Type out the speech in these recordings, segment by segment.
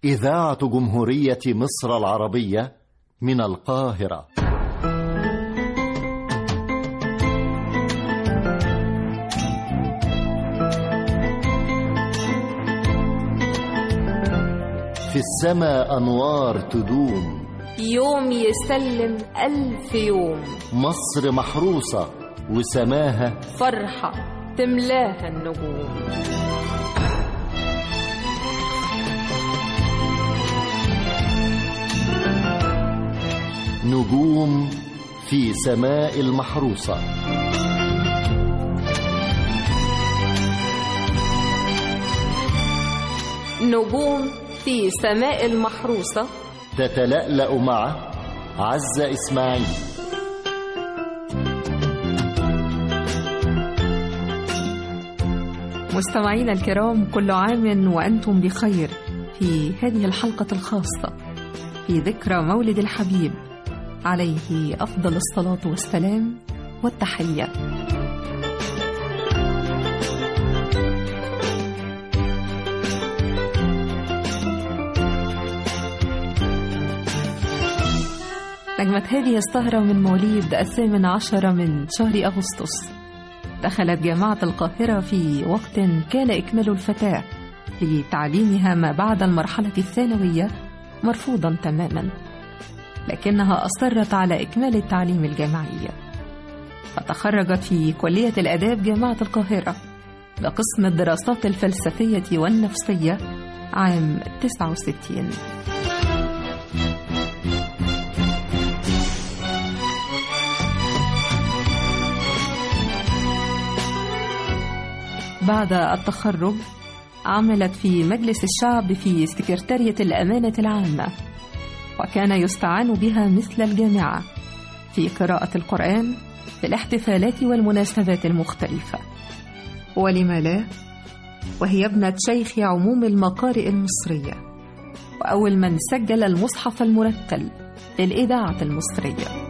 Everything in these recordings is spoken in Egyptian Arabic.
إذاعة جمهورية مصر العربية من القاهرة في السماء أنوار تدوم يوم يسلم ألف يوم مصر محروسة وسماها فرحة تملاها النجوم نجوم في سماء المحروسة نجوم في سماء المحروسة تتلألأ مع عزة إسماعيل مستمعينا الكرام كل عام وأنتم بخير في هذه الحلقة الخاصة في ذكرى مولد الحبيب عليه أفضل الصلاة والسلام والتحية نجمة هذه السهرة من مواليد الثامن عشر من شهر أغسطس دخلت جامعة القاهرة في وقت كان إكمال الفتاة لتعليمها ما بعد المرحلة الثانوية مرفوضا تماما لكنها أصرت على إكمال التعليم الجامعي فتخرجت في كلية الآداب جامعة القاهرة بقسم الدراسات الفلسفية والنفسية عام 69 بعد التخرج عملت في مجلس الشعب في سكرتارية الأمانة العامة وكان يستعان بها مثل الجامعة في قراءة القرآن في الاحتفالات والمناسبات المختلفة ولم لا وهي ابنة شيخ عموم المقارئ المصرية وأول من سجل المصحف المرتل للإذاعة المصرية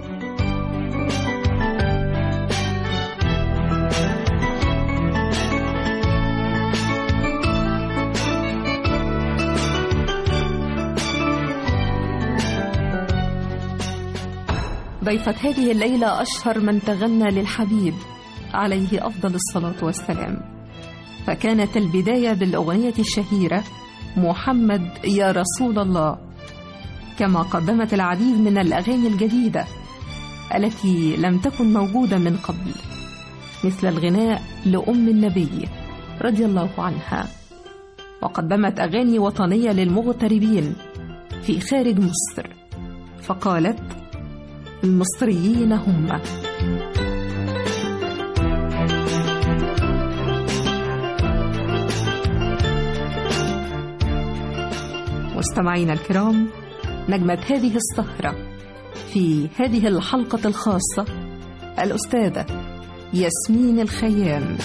ضيفة هذه الليلة أشهر من تغنى للحبيب عليه أفضل الصلاة والسلام فكانت البداية بالأغنية الشهيرة محمد يا رسول الله كما قدمت العديد من الأغاني الجديدة التي لم تكن موجودة من قبل مثل الغناء لأم النبي رضي الله عنها وقدمت أغاني وطنية للمغتربين في خارج مصر فقالت المصريين هم مستمعينا الكرام نجمة هذه السهرة في هذه الحلقة الخاصة الأستاذة ياسمين الخيام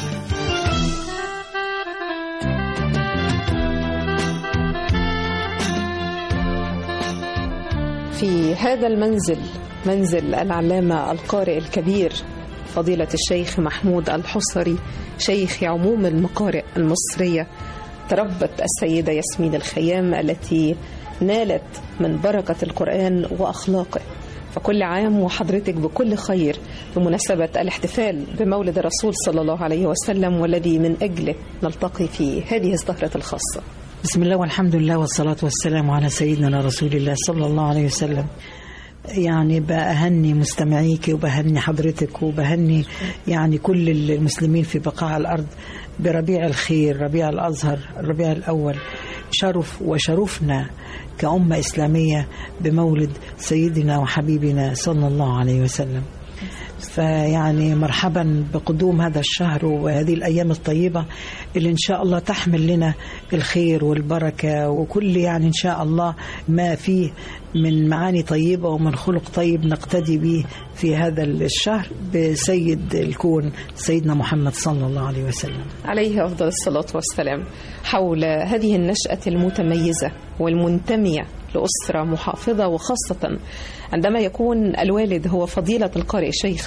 في هذا المنزل منزل العلامة القارئ الكبير فضيلة الشيخ محمود الحصري شيخ عموم المقارئ المصرية تربت السيدة ياسمين الخيام التي نالت من بركة القرآن وأخلاقه فكل عام وحضرتك بكل خير بمناسبة الاحتفال بمولد الرسول صلى الله عليه وسلم والذي من أجله نلتقي في هذه الزهرة الخاصة بسم الله والحمد لله والصلاة والسلام على سيدنا رسول الله صلى الله عليه وسلم يعني بأهني مستمعيك وبهني حضرتك وبهني يعني كل المسلمين في بقاع الأرض بربيع الخير ربيع الأزهر الربيع الأول شرف وشرفنا كأمة إسلامية بمولد سيدنا وحبيبنا صلى الله عليه وسلم فيعني مرحبا بقدوم هذا الشهر وهذه الأيام الطيبة اللي إن شاء الله تحمل لنا الخير والبركة وكل يعني إن شاء الله ما فيه من معاني طيبة ومن خلق طيب نقتدي به في هذا الشهر بسيد الكون سيدنا محمد صلى الله عليه وسلم عليه أفضل الصلاة والسلام حول هذه النشأة المتميزة والمنتمية لأسرة محافظة وخاصة عندما يكون الوالد هو فضيلة القارئ شيخ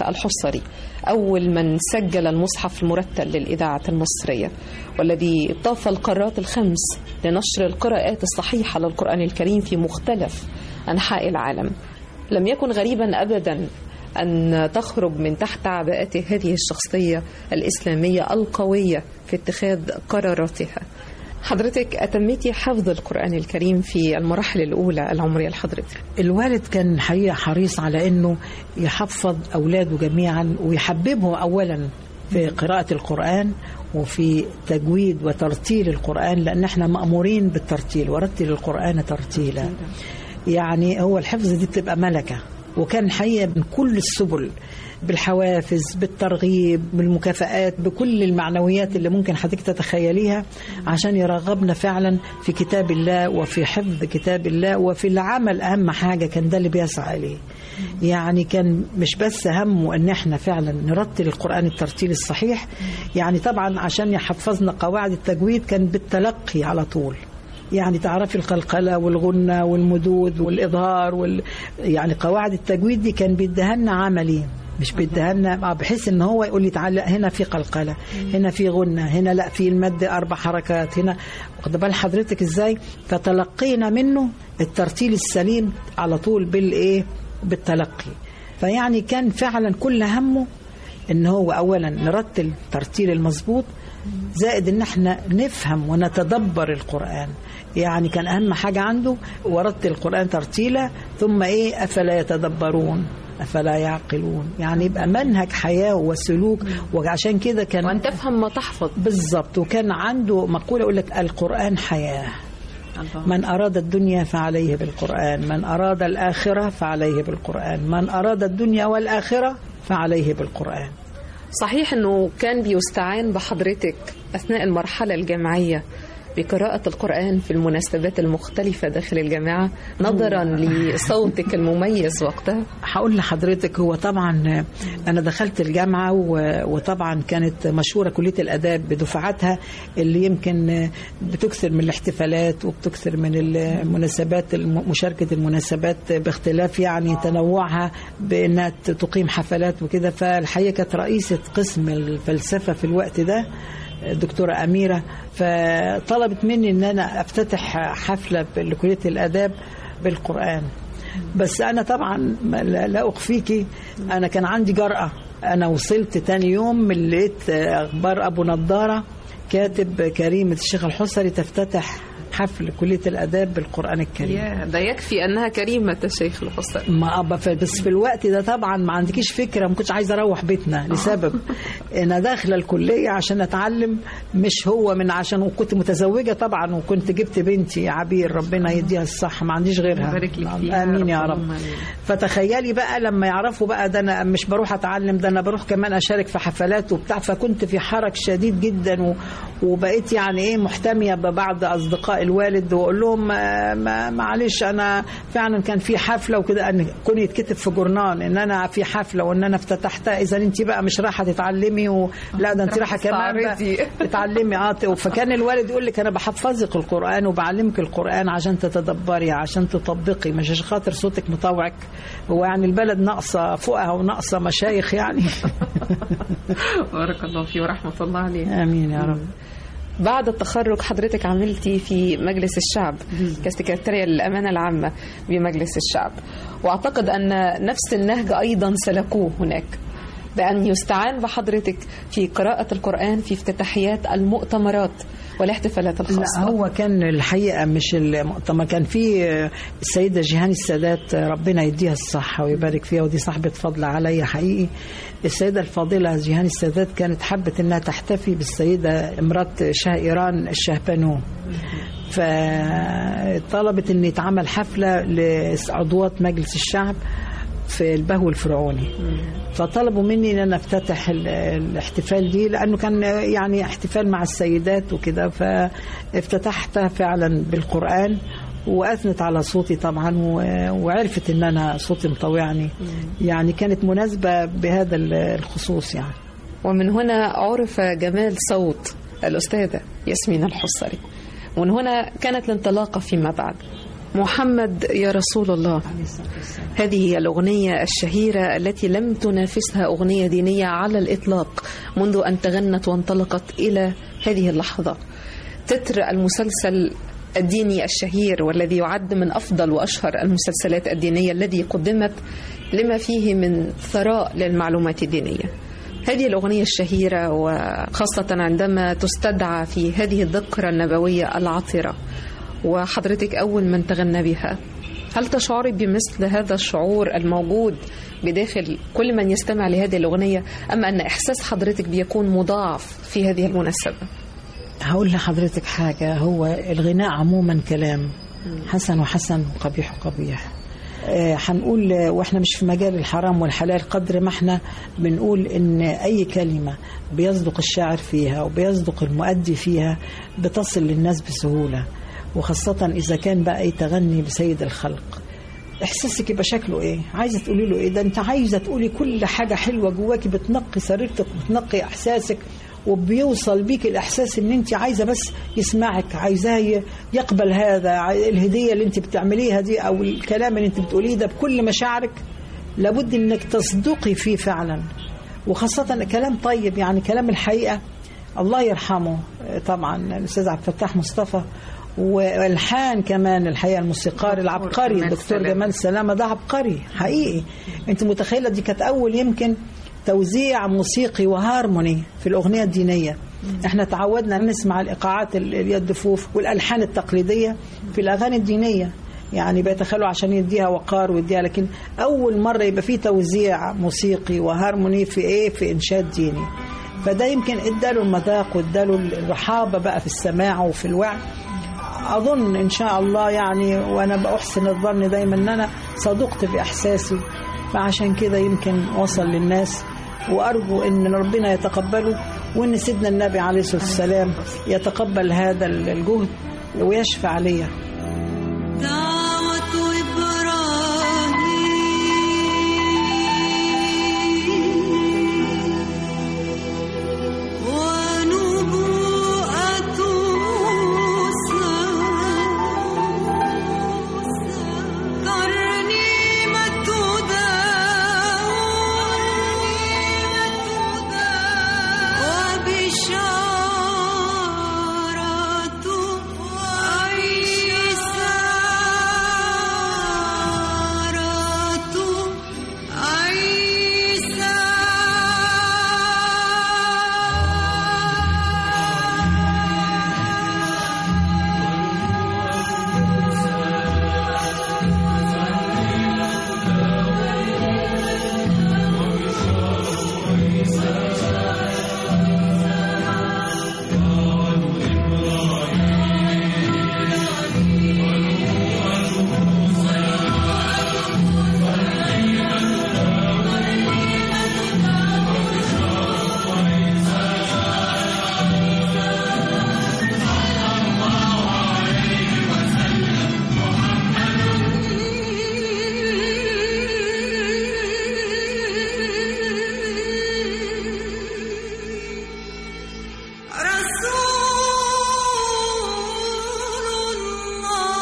الحصري أول من سجل المصحف المرتل للإذاعة المصرية والذي طاف القارات الخمس لنشر القراءات الصحيحة للقرآن الكريم في مختلف أنحاء العالم لم يكن غريبا أبدا أن تخرج من تحت عباءته هذه الشخصية الإسلامية القوية في اتخاذ قراراتها حضرتك أتميتي حفظ القرآن الكريم في المراحل الأولى العمرية لحضرتك الوالد كان حقيقة حريص على أنه يحفظ أولاده جميعا ويحببه أولا في قراءة القرآن وفي تجويد وترتيل القرآن لأن احنا مأمورين بالترتيل ورتل القرآن ترتيلا يعني هو الحفظ دي بتبقى ملكة وكان حقيقة من كل السبل بالحوافز بالترغيب بالمكافآت بكل المعنويات اللي ممكن حضرتك تتخيليها عشان يرغبنا فعلا في كتاب الله وفي حفظ كتاب الله وفي العمل أهم حاجة كان ده اللي بيسعى إليه يعني كان مش بس همه ان احنا فعلا نرتل القرآن الترتيل الصحيح يعني طبعا عشان يحفظنا قواعد التجويد كان بالتلقي على طول يعني تعرفي القلقلة والغنة والمدود والإظهار وال... يعني قواعد التجويد دي كان بيديها لنا عملي مش بيديها لنا بحيث ان هو يقول لي تعالى هنا في قلقله هنا في غنه هنا لا في المد اربع حركات هنا واخد بال حضرتك ازاي فتلقينا منه الترتيل السليم على طول بالايه بالتلقي فيعني كان فعلا كل همه ان هو اولا نرتل ترتيل المظبوط زائد ان احنا نفهم ونتدبر القرآن يعني كان اهم حاجة عنده ورتل القرآن ترتيلا ثم ايه افلا يتدبرون افلا يعقلون يعني يبقى منهج حياة وسلوك وعشان كده كان وأن تفهم ما تحفظ بالظبط وكان عنده مقولة يقول لك القرآن حياة من أراد الدنيا فعليه بالقرآن من أراد الآخرة فعليه بالقرآن من أراد الدنيا والآخرة فعليه بالقرآن صحيح أنه كان بيستعان بحضرتك أثناء المرحلة الجامعية بقراءة القرآن في المناسبات المختلفة داخل الجامعة نظرا لصوتك المميز وقتها هقول لحضرتك هو طبعا انا دخلت الجامعه و- وطبعا كانت مشهوره كليه الاداب بدفعاتها اللي يمكن بتكثر من الاحتفالات وبتكثر من المناسبات الم- مشاركه المناسبات باختلاف يعني تنوعها بانها ت- تقيم حفلات وكده فالحقيقه كانت رئيسه قسم الفلسفه في الوقت ده الدكتورة أميرة فطلبت مني أن أنا أفتتح حفلة لكلية الآداب بالقرآن بس أنا طبعا ما- لا لا أخفيكي أنا كان عندي جرأة أنا وصلت تاني يوم لقيت أخبار أبو نضارة كاتب كريمة الشيخ الحصري تفتتح حفل كلية الآداب بالقرآن الكريم يا ده يكفي أنها كريمة الشيخ الحصري ما أبا ف- بس في الوقت ده طبعا ما عندكيش فكره ما كنتش عايزه اروح بيتنا لسبب انا داخله الكليه عشان اتعلم مش هو من عشان وكنت متزوجه طبعا وكنت جبت بنتي عبير ربنا يديها الصحه ما عنديش غيرها يبارك لك فيها امين يا رب رب اللهم آمين. فتخيلي بقى لما يعرفوا بقى ده انا مش بروح اتعلم ده انا بروح كمان اشارك في حفلات وبتاع فكنت في حرج شديد جدا و... وبقيت يعني ايه محتميه ببعض اصدقاء الوالد واقول لهم ما- ما- معلش انا فعلا كان في حفله وكده ان كون يتكتب في جورنال ان انا في حفله وان انا افتتحتها اذا انت بقى مش رايحه تتعلمي و... لا ده انت رايحه كمان تستعرضي. بقى تتعلمي اه فكان الوالد يقول لك انا بحفظك القران وبعلمك القران عشان تتدبري عشان تطبقي مش عشان خاطر صوتك مطوعك هو يعني البلد ناقصه فوقها وناقصه مشايخ يعني بارك الله فيه ورحمة الله عليه امين يا رب بعد التخرج حضرتك عملتي في مجلس الشعب كسكرتارية للأمانة العامة بمجلس الشعب وأعتقد أن نفس النهج أيضا سلكوه هناك بأن يستعان بحضرتك في قراءة القرآن في افتتاحيات المؤتمرات والاحتفالات لا الخاصة هو كان الحقيقه مش المؤتمر كان في السيده جيهان السادات ربنا يديها الصحه ويبارك فيها ودي صاحبه فضل عليا حقيقي السيده الفاضله جيهان السادات كانت حبت انها تحتفي بالسيده مرات شاه ايران الشهبانو فطلبت ان يتعمل حفله لعضوات مجلس الشعب في البهو الفرعوني فطلبوا مني ان انا افتتح ال- الاحتفال دي لانه كان يعني احتفال مع السيدات وكده فافتتحتها فعلا بالقران واثنت على صوتي طبعا و- وعرفت ان انا صوتي مطوعني يعني كانت مناسبه بهذا ال- الخصوص يعني ومن هنا عرف جمال صوت الأستاذة ياسمين الحصري ومن هنا كانت الانطلاقة فيما بعد محمد يا رسول الله هذه هي الأغنية الشهيرة التي لم تنافسها أغنية دينية على الإطلاق منذ أن تغنت وانطلقت إلى هذه اللحظة تتر المسلسل الديني الشهير والذي يعد من أفضل وأشهر المسلسلات الدينية الذي قدمت لما فيه من ثراء للمعلومات الدينية هذه الأغنية الشهيرة وخاصة عندما تستدعى في هذه الذكرى النبوية العطرة وحضرتك أول من تغنى بها هل تشعري بمثل هذا الشعور الموجود بداخل كل من يستمع لهذه الأغنية أم أن إحساس حضرتك بيكون مضاعف في هذه المناسبة هقول لحضرتك حاجة هو الغناء عموما كلام حسن وحسن وقبيح وقبيح آه، هنقول آه، واحنا مش في مجال الحرام والحلال قدر ما احنا بنقول ان اي كلمة بيصدق الشاعر فيها وبيصدق المؤدي فيها بتصل للناس بسهولة وخاصة اذا كان بقى يتغني بسيد الخلق احساسك يبقى شكله ايه عايزه تقولي له ايه ده انت عايزه تقولي كل حاجه حلوه جواكي بتنقي سريرتك وبتنقي احساسك وبيوصل بيك الاحساس ان انت عايزه بس يسمعك عايزاه ي- يقبل هذا عاي- الهديه اللي انت بتعمليها دي او الكلام اللي انت بتقوليه ده بكل مشاعرك لابد انك تصدقي فيه فعلا وخاصه كلام طيب يعني كلام الحقيقه الله يرحمه آه، طبعا الاستاذ عبد الفتاح مصطفى والحان كمان الحقيقه الموسيقار العبقري جمال الدكتور سلامة. جمال سلامه ده عبقري حقيقي انت متخيله دي كانت اول يمكن توزيع موسيقي وهارموني في الاغنيه الدينيه احنا تعودنا نسمع الايقاعات ال- اللي هي الدفوف والالحان التقليديه في الاغاني الدينيه يعني بيتخيلوا عشان يديها وقار ويديها لكن اول مره يبقى فيه توزيع موسيقي وهارموني في ايه في انشاد ديني فده يمكن اداله المذاق واداله الرحابه بقى في السماع وفي الوعي اظن ان شاء الله يعني وانا باحسن الظن دايما ان انا صدقت في احساسي فعشان كده يمكن وصل للناس وارجو ان ربنا يتقبله وان سيدنا النبي عليه الصلاه والسلام يتقبل هذا الجهد ويشفع ليا دعوة إبراهيم ونبوءة موسى ترنيمة داود وبشارة عيسى عيسى رسول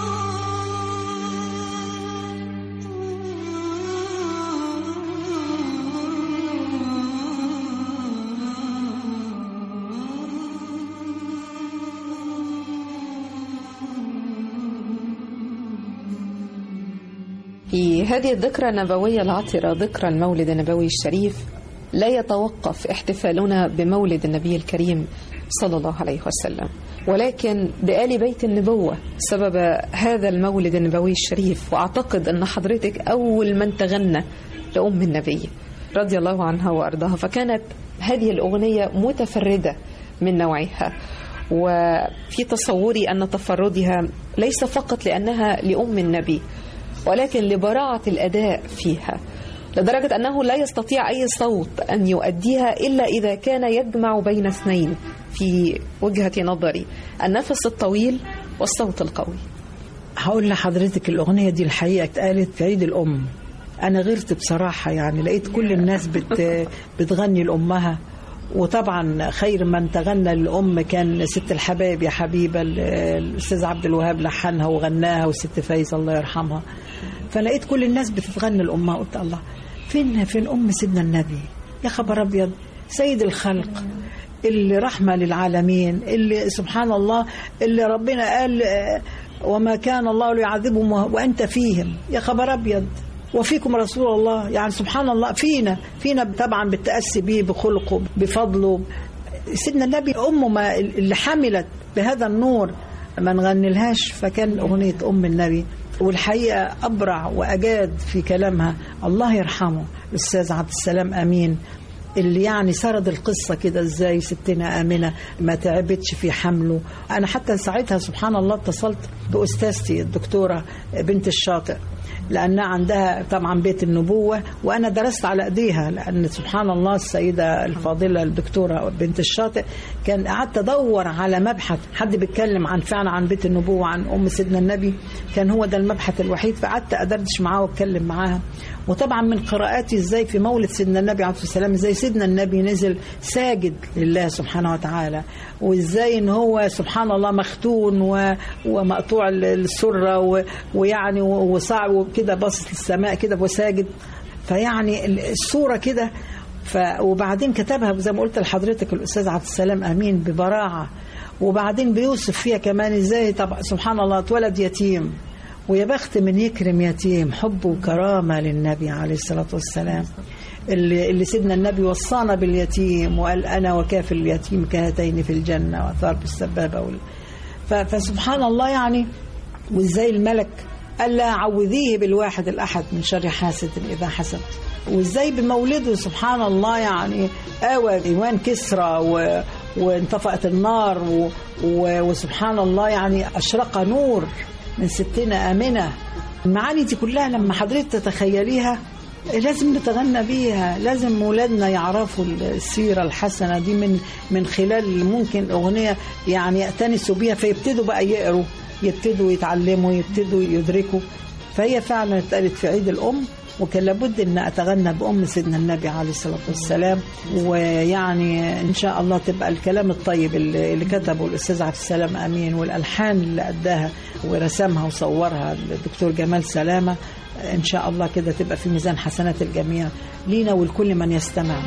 في هذه الذكرى النبوية العطرة ذكرى المولد النبوي الشريف لا يتوقف احتفالنا بمولد النبي الكريم صلى الله عليه وسلم ولكن بآل بيت النبوة سبب هذا المولد النبوي الشريف وأعتقد أن حضرتك أول من تغنى لأم النبي رضي الله عنها وأرضاها فكانت هذه الأغنية متفردة من نوعها وفي تصوري أن تفردها ليس فقط لأنها لأم النبي ولكن لبراعة الأداء فيها لدرجة أنه لا يستطيع أي صوت أن يؤديها إلا إذا كان يجمع بين اثنين في وجهة نظري النفس الطويل والصوت القوي هقول لحضرتك الأغنية دي الحقيقة اتقالت في عيد الأم أنا غيرت بصراحة يعني لقيت كل الناس بت بتغني لأمها وطبعا خير من تغنى للأم كان ست الحبايب يا حبيبة ال- الأستاذ عبد الوهاب لحنها وغناها والست فايزة الله يرحمها فلقيت كل الناس بتتغنى لأمها قلت الله فين فين أم سيدنا النبي يا خبر أبيض سيد الخلق اللي رحمة للعالمين اللي سبحان الله اللي ربنا قال آه، وما كان الله ليعذبهم وأنت فيهم يا خبر أبيض وفيكم رسول الله يعني سبحان الله فينا فينا طبعا بالتأسي به بخلقه بفضله سيدنا النبي أمه ما اللي حملت بهذا النور ما نغني لهاش فكان أغنية أم النبي والحقيقة أبرع وأجاد في كلامها الله يرحمه الأستاذ عبد السلام أمين اللي يعني سرد القصة كده ازاي ستنا آمنة ما تعبتش في حمله أنا حتى ساعتها سبحان الله اتصلت بأستاذتي الدكتورة بنت الشاطئ لأنها عندها طبعا بيت النبوة وأنا درست على أيديها لأن سبحان الله السيدة الفاضلة الدكتورة بنت الشاطئ كان قعدت أدور على مبحث حد بيتكلم عن فعلا عن بيت النبوة عن أم سيدنا النبي كان هو ده المبحث الوحيد فقعدت أدردش معاه وأتكلم معاها وطبعا من قراءاتي ازاي في مولد سيدنا النبي عليه الصلاه والسلام ازاي سيدنا النبي نزل ساجد لله سبحانه وتعالى وازاي ان هو سبحان الله مختون و... ومقطوع السره و... ويعني وصعب وكده باصص للسماء كده وساجد فيعني الصوره كده ف... وبعدين كتبها زي ما قلت لحضرتك الاستاذ عبد السلام امين ببراعه وبعدين بيوصف فيها كمان ازاي طب سبحان الله اتولد يتيم ويا بخت من يكرم يتيم حب وكرامة للنبي عليه الصلاة والسلام اللي, اللي سيدنا النبي وصانا باليتيم وقال أنا وكافل اليتيم كهاتين في الجنة وأثار بالسبابة وال... ف... فسبحان الله يعني وإزاي الملك قال لا عوذيه بالواحد الأحد من شر حاسد إذا حسد وإزاي بمولده سبحان الله يعني آوى إيوان كسرى و... وانطفأت النار و... و... وسبحان الله يعني أشرق نور من ستنا آمنة المعاني دي كلها لما حضرتك تتخيليها لازم نتغنى بيها لازم ولادنا يعرفوا السيرة الحسنة دي من من خلال ممكن أغنية يعني يأتنسوا بيها فيبتدوا بقى يقروا يبتدوا يتعلموا يبتدوا يدركوا فهي فعلا اتقالت في عيد الأم وكان لابد ان اتغنى بام سيدنا النبي عليه الصلاه والسلام ويعني ان شاء الله تبقى الكلام الطيب اللي اللي كتبه الاستاذ عبد السلام امين والالحان اللي اداها ورسمها وصورها الدكتور جمال سلامه ان شاء الله كده تبقى في ميزان حسنات الجميع لينا ولكل من يستمع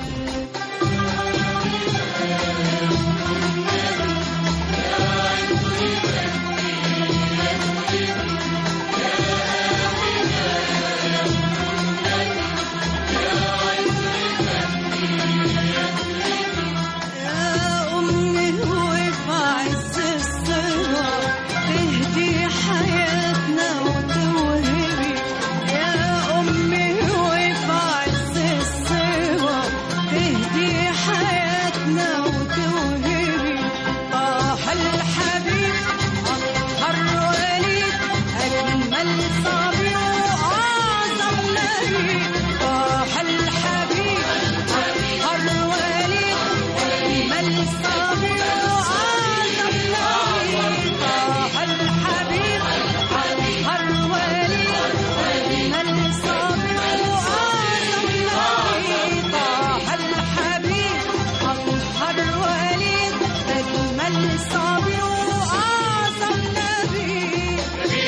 يا أمي وفي عز الصغر تهدي حياتنا وتوهبي يا أمي وفي عز الصغر تهدي حياتنا وتوهبي طاح الحبيب أطهر وليد أجمل صبي وأعظم نبي طاح الحبيب أطهر وليد أجمل صبي وأعظم نبي طاح الحبيب أطهر وليد أجمل صبي وأعظم نبي طاح الحبيب أطهر وليد أجمل صبي وأعظم نبي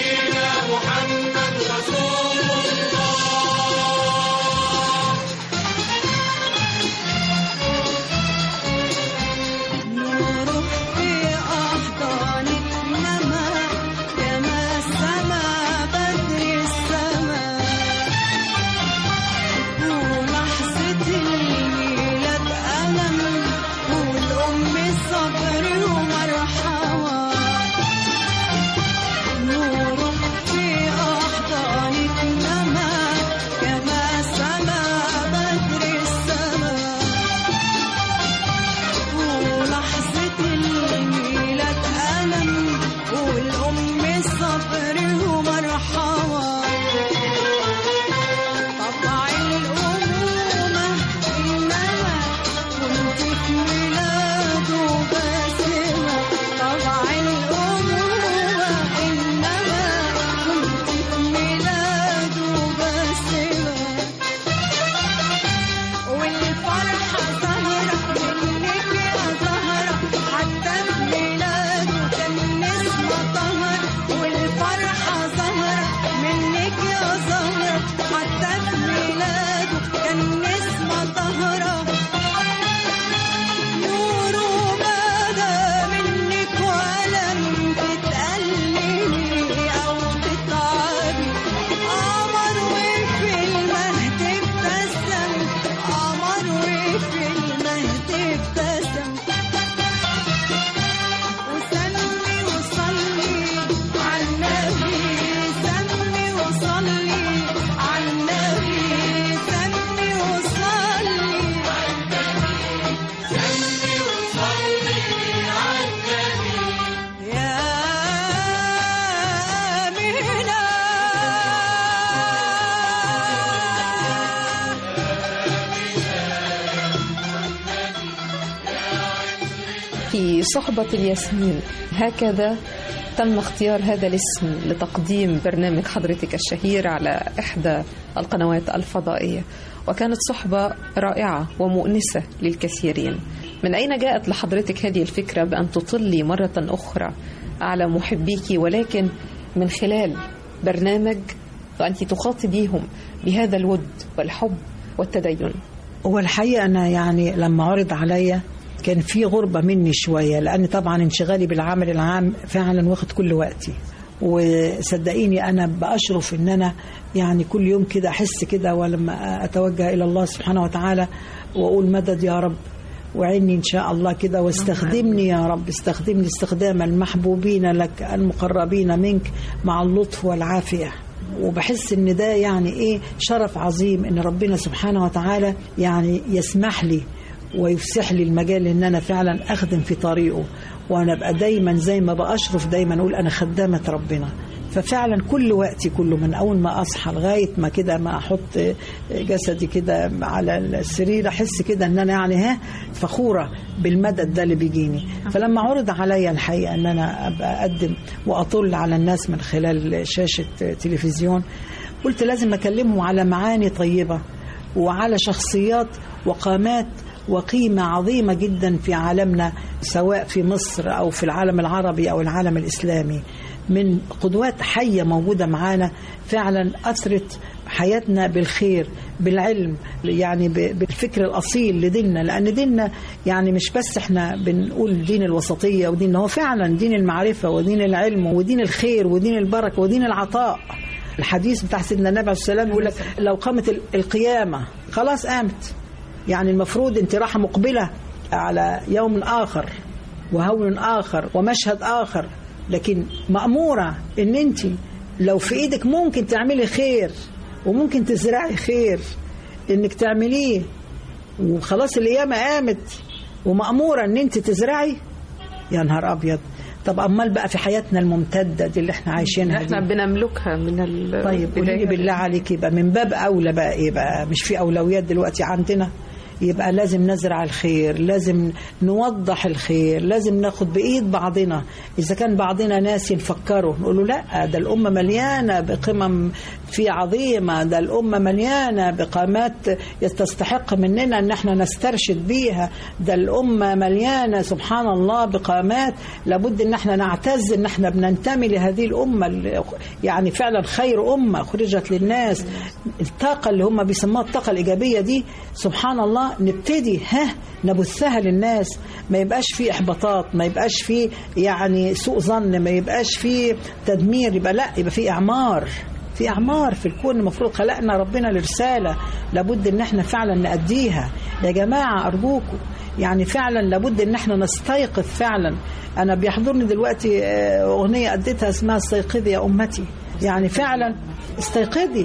نروح في أحضانك نما كما السما بدر السما ولحظة الميلاد ألم والأم صبر ومرحمة نروح في أحضانك نما كما السما بدر السما ولحظة الميلاد ألم والأم صبر ومرحمة طبع الأمومة إنما كنت في ميلاده باسمة طبع الأمومة إنما كنت في ميلاده باسمة والفرحة ظاهرة من في صحبة الياسمين هكذا تم اختيار هذا الاسم لتقديم برنامج حضرتك الشهير على إحدى القنوات الفضائية وكانت صحبة رائعة ومؤنسة للكثيرين من أين جاءت لحضرتك هذه الفكرة بأن تطلي مرة أخرى على محبيك ولكن من خلال برنامج وأنت تخاطبيهم بهذا الود والحب والتدين هو الحقيقة أنا يعني لما عرض عليا كان في غربة مني شوية لأن طبعا انشغالي بالعمل العام فعلا واخد كل وقتي وصدقيني أنا بأشرف إن أنا يعني كل يوم كده أحس كده ولما أتوجه إلى الله سبحانه وتعالى وأقول مدد يا رب وعيني إن شاء الله كده واستخدمني يا رب استخدمني استخدام المحبوبين لك المقربين منك مع اللطف والعافية وبحس ان ده يعني ايه شرف عظيم ان ربنا سبحانه وتعالى يعني يسمح لي ويفسح لي المجال ان انا فعلا اخدم في طريقه وانا ابقى دايما زي ما باشرف دايما اقول انا خدامه ربنا ففعلا كل وقتي كله من اول ما اصحى لغايه ما كده ما احط جسدي كده على السرير احس كده ان انا يعني ها فخوره بالمدد ده اللي بيجيني فلما عرض عليا الحقيقه ان انا ابقى اقدم واطل على الناس من خلال شاشه تلفزيون قلت لازم اكلمهم على معاني طيبه وعلى شخصيات وقامات وقيمة عظيمة جدا في عالمنا سواء في مصر أو في العالم العربي أو العالم الإسلامي من قدوات حية موجودة معانا فعلا أثرت حياتنا بالخير بالعلم يعني بالفكر الأصيل لديننا لأن ديننا يعني مش بس احنا بنقول دين الوسطية ودين هو فعلا دين المعرفة ودين العلم ودين الخير ودين البركة ودين العطاء الحديث بتاع سيدنا النبي عليه السلام يقول لك لو قامت القيامة خلاص قامت يعني المفروض انت رايحه مقبله على يوم اخر وهول اخر ومشهد اخر لكن ماموره ان انت لو في ايدك ممكن تعملي خير وممكن تزرعي خير انك تعمليه وخلاص القيامه قامت وماموره ان انت تزرعي يا نهار ابيض طب امال بقى في حياتنا الممتده دي اللي احنا عايشينها احنا دي بنملكها من ال طيب قولي لي بالله عليك يبقى من باب اولى بقى ايه بقى مش في اولويات دلوقتي عندنا يبقى لازم نزرع الخير لازم نوضح الخير لازم ناخد بايد بعضنا اذا كان بعضنا ناس يفكروا نقول له لا ده الامه مليانه بقمم في عظيمه ده الامه مليانه بقامات تستحق مننا ان احنا نسترشد بيها ده الامه مليانه سبحان الله بقامات لابد ان احنا نعتز ان احنا بننتمي لهذه الامه اللي يعني فعلا خير امه خرجت للناس الطاقه اللي هم بيسموها الطاقه الايجابيه دي سبحان الله نبتدي ها نبثها للناس ما يبقاش في احباطات ما يبقاش في يعني سوء ظن ما يبقاش في تدمير يبقى لا يبقى في اعمار في اعمار في الكون المفروض خلقنا ربنا لرساله لابد ان احنا فعلا ناديها يا جماعه ارجوكم يعني فعلا لابد ان احنا نستيقظ فعلا انا بيحضرني دلوقتي اغنيه اديتها اسمها استيقظي يا امتي يعني فعلا استيقظي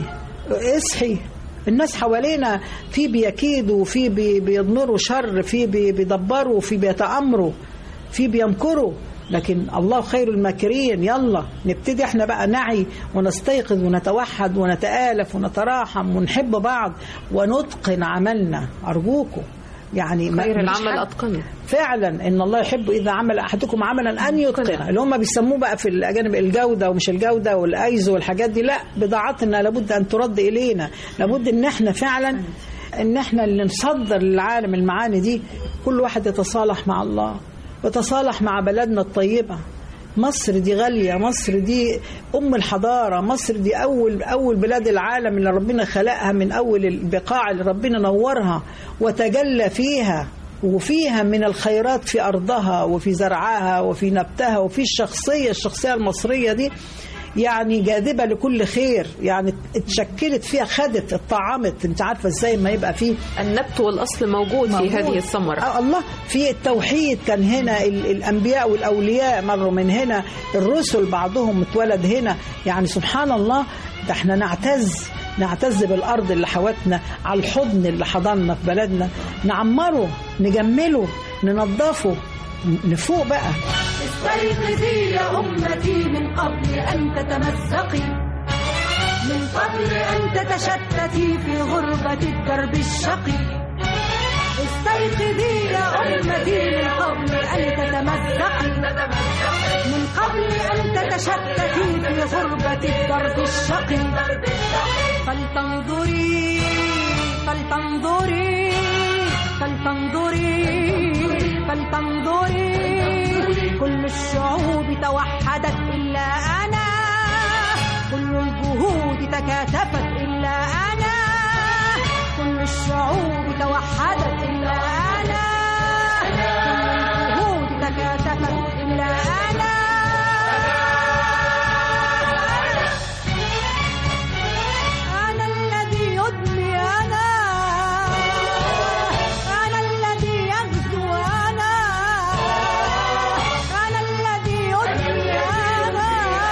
اصحي الناس حوالينا في بيكيدوا في بي بيضمروا شر في بي بيدبروا في بيتأمروا في بيمكروا لكن الله خير الماكرين يلا نبتدي احنا بقى نعي ونستيقظ ونتوحد ونتآلف ونتراحم ونحب بعض ونتقن عملنا أرجوكم يعني خير العمل أتقنه فعلا ان الله يحب اذا عمل احدكم عملا ان يتقنه اللي هم بيسموه بقى في الاجانب الجوده ومش الجوده والايزو والحاجات دي لا بضاعتنا لابد ان ترد الينا لابد ان احنا فعلا ان احنا اللي نصدر للعالم المعاني دي كل واحد يتصالح مع الله ويتصالح مع بلدنا الطيبه مصر دي غالية مصر دي أم الحضارة مصر دي أول أول بلاد العالم اللي ربنا خلقها من أول البقاع اللي ربنا نورها وتجلى فيها وفيها من الخيرات في أرضها وفي زرعها وفي نبتها وفي الشخصية الشخصية المصرية دي يعني جاذبه لكل خير يعني اتشكلت فيها خدت اتطعمت انت عارفه ازاي ما يبقى فيه النبت والاصل موجود, موجود. في هذه الثمره آه الله في التوحيد كان هنا ال الانبياء والاولياء مروا من هنا الرسل بعضهم اتولد هنا يعني سبحان الله ده احنا نعتز نعتز بالارض اللي حوتنا على الحضن اللي حضننا في بلدنا نعمره نجمله ننظفه نفوق بقى استيقظي يا أمتي من قبل أن تتمزقي من قبل أن تتشتتي في غربة الدرب الشقي استيقظي يا أمتي من قبل أن تتمزقي من قبل أن تتشتتي في غربة الدرب الشقي فلتنظري فلتنظري فلتنظري فلتنظري كل الشعوب توحدت إلا أنا كل الجهود تكاتفت إلا أنا كل الشعوب توحدت إلا أنا كل الجهود تكاتفت إلا أنا أنا الذي يدمي أنا أنا الذي يغزو أنا أنا الذي يدمي أنا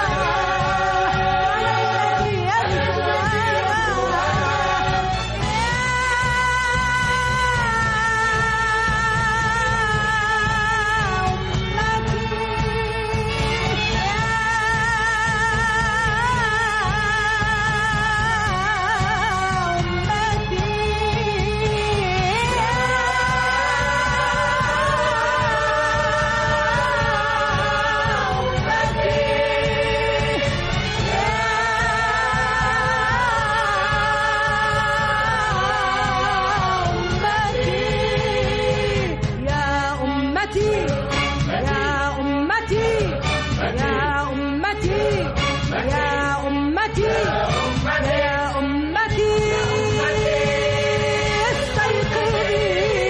أنا الذي يغزو يا أمتي يا أمتي يا أمتي يا أمتي يا أمتي استيقظي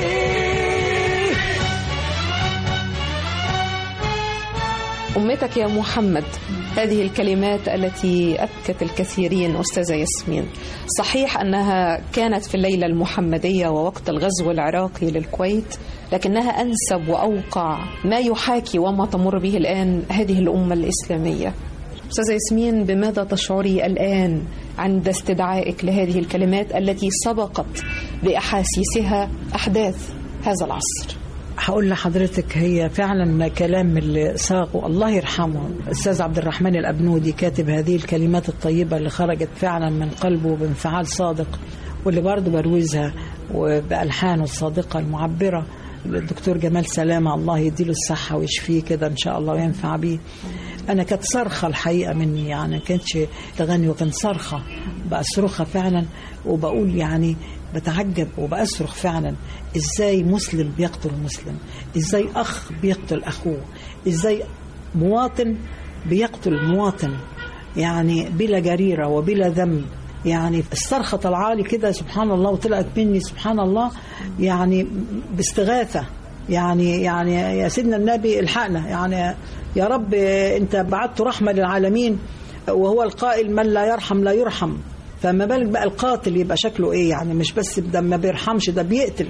أمتك يا محمد هذه الكلمات التي أبكت الكثيرين أستاذة ياسمين صحيح أنها كانت في الليلة المحمدية ووقت الغزو العراقي للكويت لكنها أنسب وأوقع ما يحاكي وما تمر به الآن هذه الأمة الإسلامية أستاذة ياسمين بماذا تشعري الآن عند استدعائك لهذه الكلمات التي سبقت بأحاسيسها أحداث هذا العصر هقول لحضرتك هي فعلا كلام اللي صاغه الله يرحمه الاستاذ عبد الرحمن الابنودي كاتب هذه الكلمات الطيبه اللي خرجت فعلا من قلبه بانفعال صادق واللي برضه بروزها وبالحانه الصادقه المعبره الدكتور جمال سلامه الله يديله الصحه ويشفيه كده ان شاء الله وينفع بيه انا كانت صرخه الحقيقه مني يعني ما كانتش تغني وكان صرخه بصرخها فعلا وبقول يعني بتعجب وبأصرخ فعلا ازاي مسلم بيقتل مسلم ازاي اخ بيقتل اخوه ازاي مواطن بيقتل مواطن يعني بلا جريرة وبلا ذنب يعني الصرخة طلعالي كده سبحان الله وطلعت مني سبحان الله يعني باستغاثة يعني يعني يا سيدنا النبي الحقنا يعني يا رب انت بعثت رحمة للعالمين وهو القائل من لا يرحم لا يرحم فما بالك بقى القاتل يبقى شكله ايه يعني مش بس ده ما بيرحمش ده بيقتل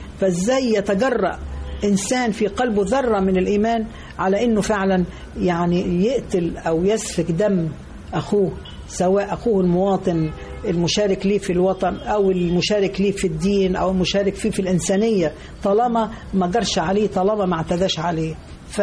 فازاي يتجرأ انسان في قلبه ذره من الايمان على انه فعلا يعني يقتل او يسفك دم اخوه سواء اخوه المواطن المشارك ليه في الوطن او المشارك ليه في الدين او المشارك فيه في الانسانيه طالما ما جرش عليه طالما ما اعتداش عليه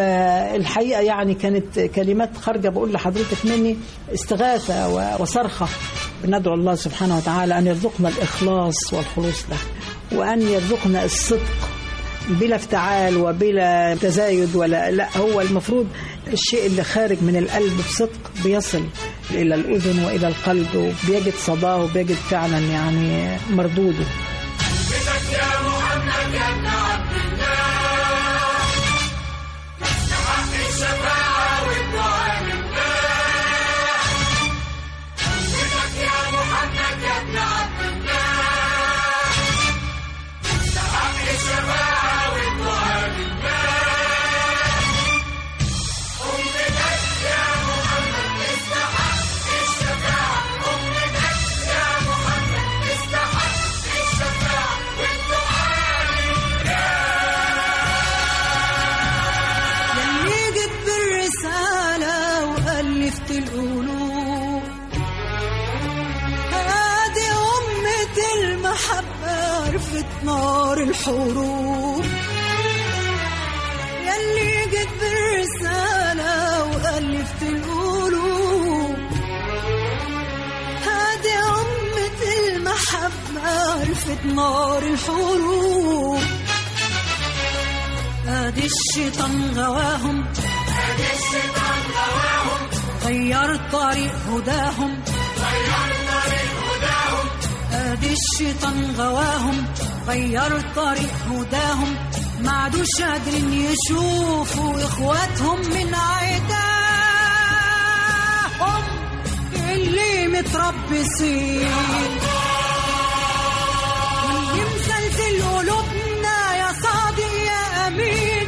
فالحقيقه يعني كانت كلمات خارجه بقول لحضرتك مني استغاثه و- وصرخه بندعو الله سبحانه وتعالى ان يرزقنا الاخلاص والخلوص له وان يرزقنا الصدق بلا افتعال وبلا تزايد ولا لا هو المفروض الشيء اللي خارج من القلب بصدق بيصل الى الاذن والى القلب وبيجد صداه وبيجد فعلا يعني مردوده يلي جبت بالرسالة وألفت القلوب هادي أمة المحبة عرفت نار الحروب يلي جيت بالرسالة وألفت القلوب هادي أمة المحبة عرفت نار الحروب ادي الشيطان غواهم ادي الشيطان غواهم غير طريق هداهم غير طريق هداهم ادي الشيطان غواهم غير طريق هداهم ما عادوش قادرين يشوفوا اخواتهم من عداهم اللي متربصين واللي مزلزل قلوبنا يا صادق يا امين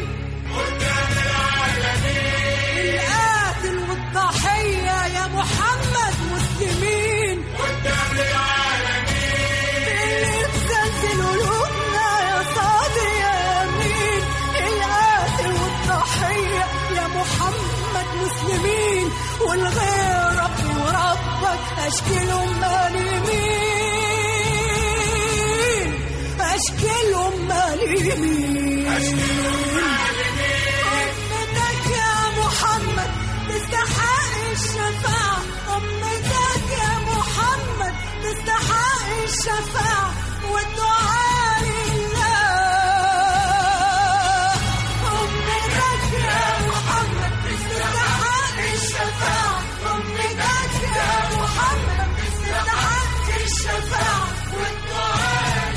القاتل والضحية يا محمد مسلمين اللي مزلزل قلوبنا يا صادق يا امين القاتل والضحية يا محمد مسلمين والغير ربي وربك اشكلهم مالي مين اشكلهم مالي مين أمتك يا محمد تستحق الشفاعة أمتك يا محمد تستحق الشفاعة والدعاء لله أمتك يا محمد تستحق الشفاعة أمتك يا محمد تستحق الشفاعة والدعاء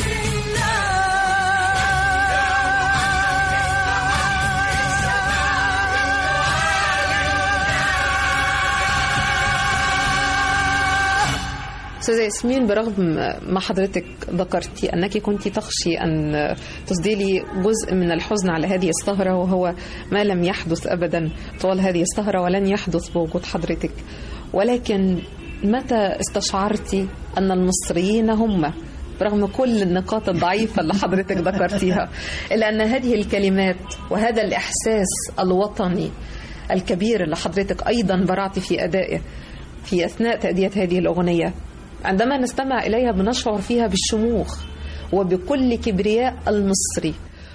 أستاذة ياسمين برغم ما حضرتك ذكرتي أنك كنت تخشي أن تسديلي جزء من الحزن على هذه السهرة وهو ما لم يحدث أبدا طوال هذه السهرة ولن يحدث بوجود حضرتك ولكن متى استشعرتي أن المصريين هم برغم كل النقاط الضعيفة اللي حضرتك ذكرتيها إلا أن هذه الكلمات وهذا الإحساس الوطني الكبير اللي حضرتك أيضا برعتي في أدائه في أثناء تأدية هذه الأغنية عندما نستمع إليها بنشعر فيها بالشموخ وبكل كبرياء المصري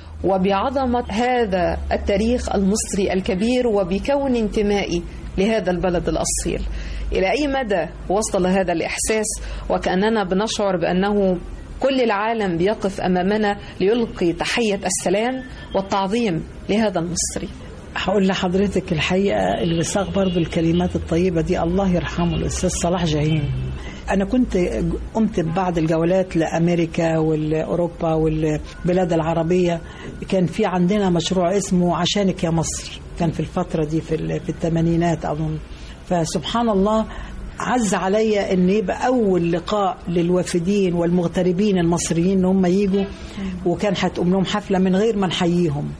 وبعظمة هذا التاريخ المصري الكبير وبكون انتمائي لهذا البلد الأصيل إلى أي مدى وصل هذا الإحساس وكأننا بنشعر بأنه كل العالم بيقف أمامنا ليلقي تحية السلام والتعظيم لهذا المصري هقول لحضرتك الحقيقة اللي صاغ برضو الكلمات الطيبة دي الله يرحمه الأستاذ صلاح جاهين أنا كنت قمت ببعض الجولات لأمريكا والأوروبا والبلاد العربية كان في عندنا مشروع اسمه عشانك يا مصر كان في الفترة دي في, ال- في الثمانينات أظن فسبحان الله عز عليا ان يبقى اول لقاء للوافدين والمغتربين المصريين ان هم يجوا وكان هتقوم لهم حفله من غير ما نحييهم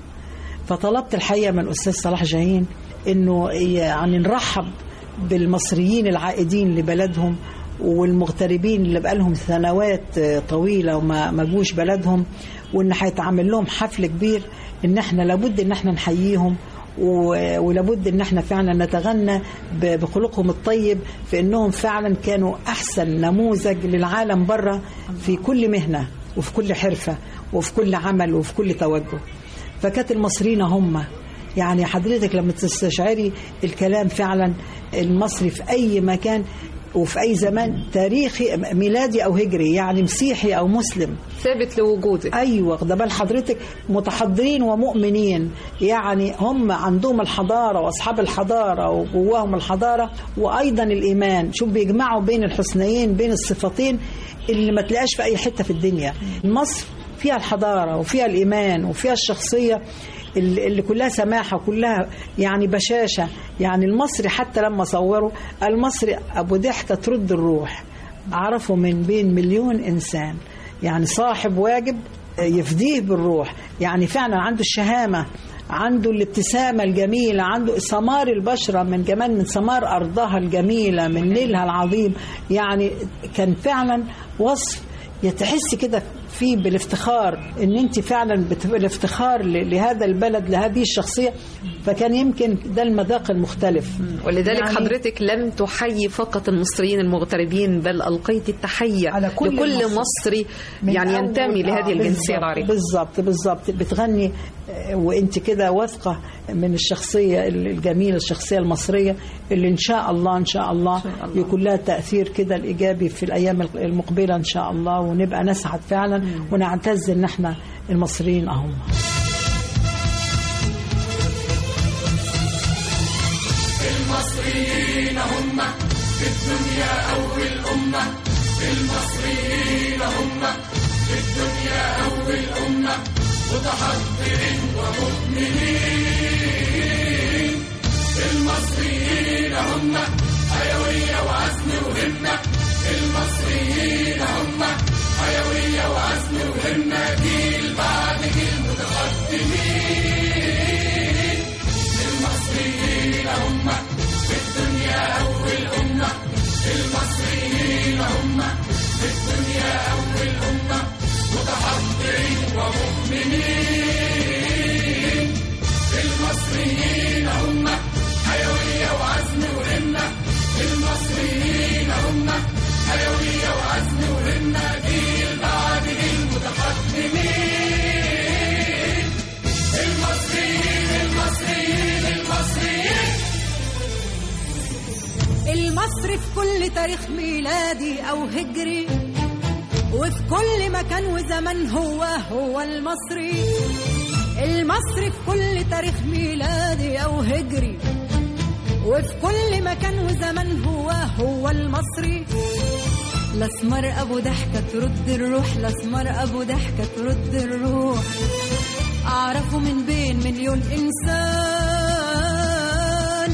فطلبت الحقيقه من الاستاذ صلاح جاهين انه يعني نرحب بالمصريين العائدين لبلدهم والمغتربين اللي بقالهم سنوات طويله وما ما جوش بلدهم وان هيتعمل لهم حفل كبير ان احنا لابد ان احنا نحييهم و- ولابد ان احنا فعلا نتغنى ب- بخلقهم الطيب في انهم فعلا كانوا احسن نموذج للعالم بره في كل مهنه وفي كل حرفه وفي كل عمل وفي كل توجه فكانت المصريين هم يعني حضرتك لما تستشعري الكلام فعلا المصري في اي مكان وفي اي زمان تاريخي ميلادي او هجري يعني مسيحي او مسلم ثابت لوجودك ايوه واخده بال حضرتك متحضرين ومؤمنين يعني هم عندهم الحضاره واصحاب الحضاره وجواهم الحضاره وايضا الايمان شوف بيجمعوا بين الحسنيين بين الصفتين اللي ما تلاقاش في اي حته في الدنيا مصر فيها الحضاره وفيها الايمان وفيها الشخصيه اللي اللي كلها سماحه وكلها يعني بشاشه يعني المصري حتى لما صوروا المصري ابو ضحكه ترد الروح عرفوا من بين مليون انسان يعني صاحب واجب يفديه بالروح يعني فعلا عنده الشهامه عنده الابتسامة الجميلة عنده سمار البشرة من جمال من سمار أرضها الجميلة من نيلها العظيم يعني كان فعلا وصف يتحس كده فيه بالافتخار ان انت فعلا بت- بالافتخار ل- لهذا البلد لهذه الشخصيه فكان يمكن ده المذاق المختلف ولذلك يعني- يعني حضرتك لم تحيي فقط المصريين المغتربين بل ألقيت التحية على كل لكل المصري. مصري من يعني أول- ينتمي لهذه آه، الجنسية بالظبط- العريقة بالظبط بالظبط بتغني آه، وانت كده واثقه من الشخصيه الجميله الشخصيه المصريه اللي ان شاء الله ان شاء الله, شاء الله. يكون لها تاثير كده الايجابي في الايام المقبله ان شاء الله ونبقى نسعد فعلا ونعتز ان احنا المصريين اهم المصري في كل تاريخ ميلادي أو هجري وفي كل مكان وزمن هو هو المصري المصري في كل تاريخ ميلادي أو هجري وفي كل مكان وزمن هو هو المصري الأسمر أبو ضحكة ترد الروح الأسمر أبو ضحكة ترد الروح أعرفه من بين مليون إنسان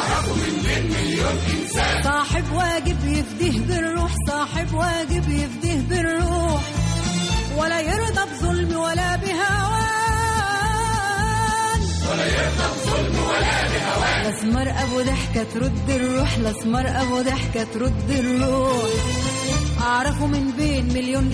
صاحب واجب يفديه بالروح صاحب واجب يفديه بالروح ولا يرضى بظلم ولا بهوان ولا يرضى بظلم ولا بهوان الاسمر ابو ضحكه ترد الروح الاسمر ابو ضحكه ترد الروح اعرفه من بين مليون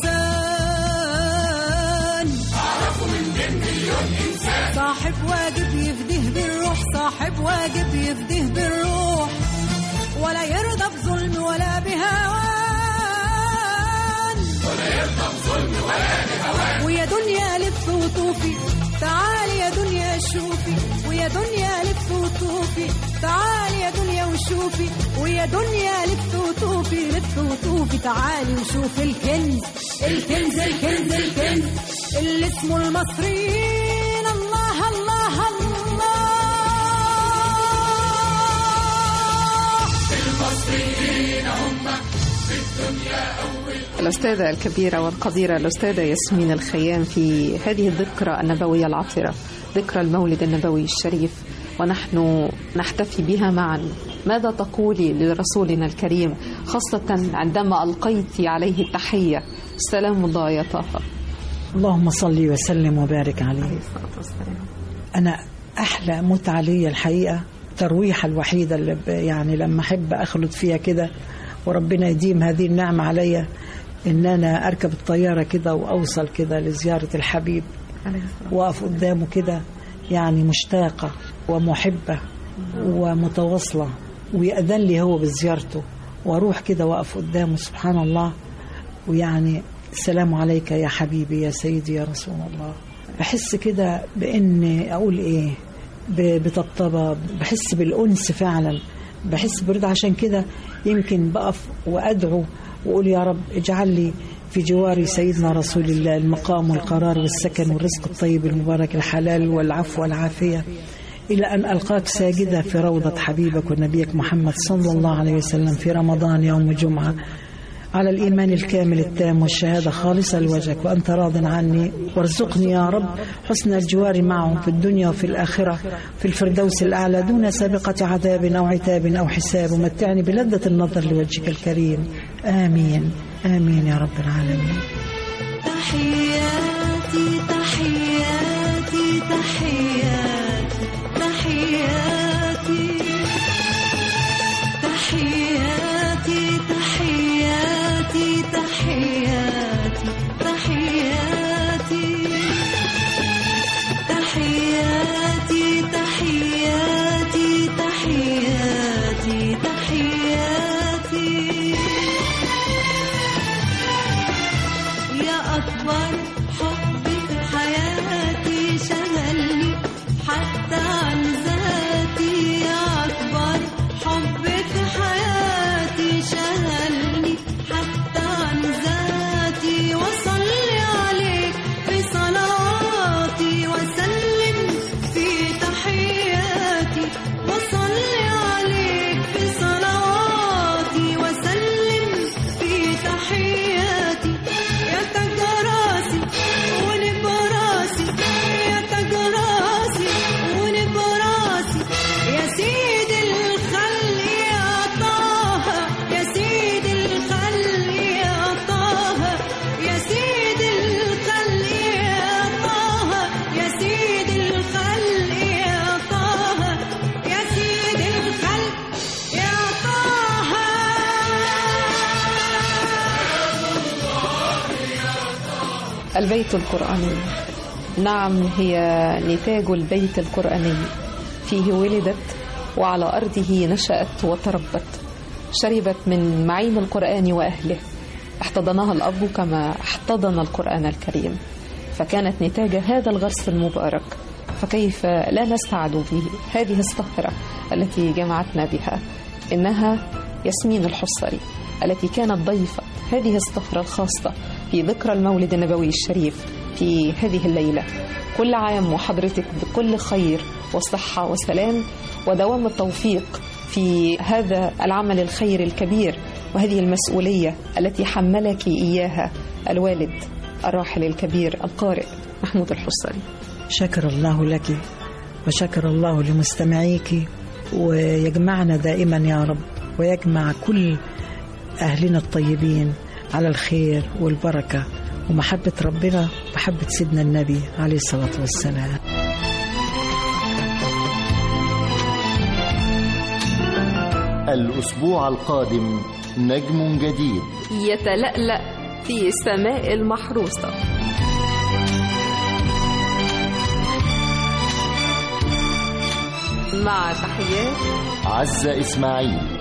انسان اعرفه من بين مليون انسان صاحب واجب يفديه بالروح صاحب واجب يفديه بالروح ولا يرضى بظلم ولا بهوان ولا يرضى بظلم ولا بهوان ويا دنيا لف وطوفي تعالي يا دنيا شوفي ويا دنيا لف وطوفي تعالي يا دنيا وشوفي ويا دنيا لف وطوفي لف وطوفي تعالي وشوفي الكنز الكنز الكنز الكنز اللي اسمه المصريين الله الله الله الأستاذة الكبيرة والقديرة الأستاذة ياسمين الخيام في هذه الذكرى النبوية العطرة ذكرى المولد النبوي الشريف ونحن نحتفي بها معا ماذا تقولي لرسولنا الكريم خاصة عندما ألقيت عليه التحية سلام الله يا طه اللهم صل وسلم وبارك عليه أنا أحلى متعة ليا الحقيقة الترويحة الوحيدة اللي ب- يعني لما أحب أخلط فيها كده وربنا يديم هذه النعمة عليا إن أنا أركب الطيارة كده وأوصل كده لزيارة الحبيب وأقف قدامه كده يعني مشتاقة ومحبة ومتواصلة ويأذن لي هو بزيارته وأروح كده وأقف قدامه سبحان الله ويعني السلام عليك يا حبيبي يا سيدي يا رسول الله بحس كده بان اقول ايه ب- بطبطبه بحس بالانس فعلا بحس برضا عشان كده يمكن بقف وادعو واقول يا رب اجعل لي في جوار سيدنا رسول الله المقام والقرار والسكن والرزق الطيب المبارك الحلال والعفو والعافيه إلى أن ألقاك ساجدة في روضة حبيبك ونبيك محمد صلى الله عليه وسلم في رمضان يوم الجمعة على الإيمان الكامل التام والشهادة خالصة لوجهك وأنت راض عني وارزقني يا رب حسن الجوار معهم في الدنيا وفي الآخرة في الفردوس الأعلى دون سابقة عذاب أو عتاب أو حساب ومتعني بلذة النظر لوجهك الكريم آمين آمين يا رب العالمين تحياتي تحياتي تحياتي تحياتي تحياتي تحياتي تحياتي تحياتي تحياتي تحياتي تحياتي تحياتي يا أكبر البيت القرآني نعم هي نتاج البيت القرآني فيه ولدت وعلى أرضه نشأت وتربت شربت من معين القرآن وأهله احتضنها الأب كما احتضن القرآن الكريم فكانت نتاج هذا الغرس المبارك فكيف لا نسعد بهذه الصخرة التي جمعتنا بها إنها ياسمين الحصري التي كانت ضيفة هذه الصخرة الخاصة في ذكرى المولد النبوي الشريف في هذه الليلة كل عام وحضرتك بكل خير وصحة وسلام ودوام التوفيق في هذا العمل الخير الكبير وهذه المسؤولية التي حملك إياها الوالد الراحل الكبير القارئ محمود الحصري شكر الله لك وشكر الله لمستمعيك ويجمعنا دائما يا رب ويجمع كل أهلنا الطيبين على الخير والبركة ومحبة ربنا ومحبة سيدنا النبي عليه الصلاة والسلام الأسبوع القادم نجم جديد يتلألأ في السماء المحروسة مع تحيات عزة إسماعيل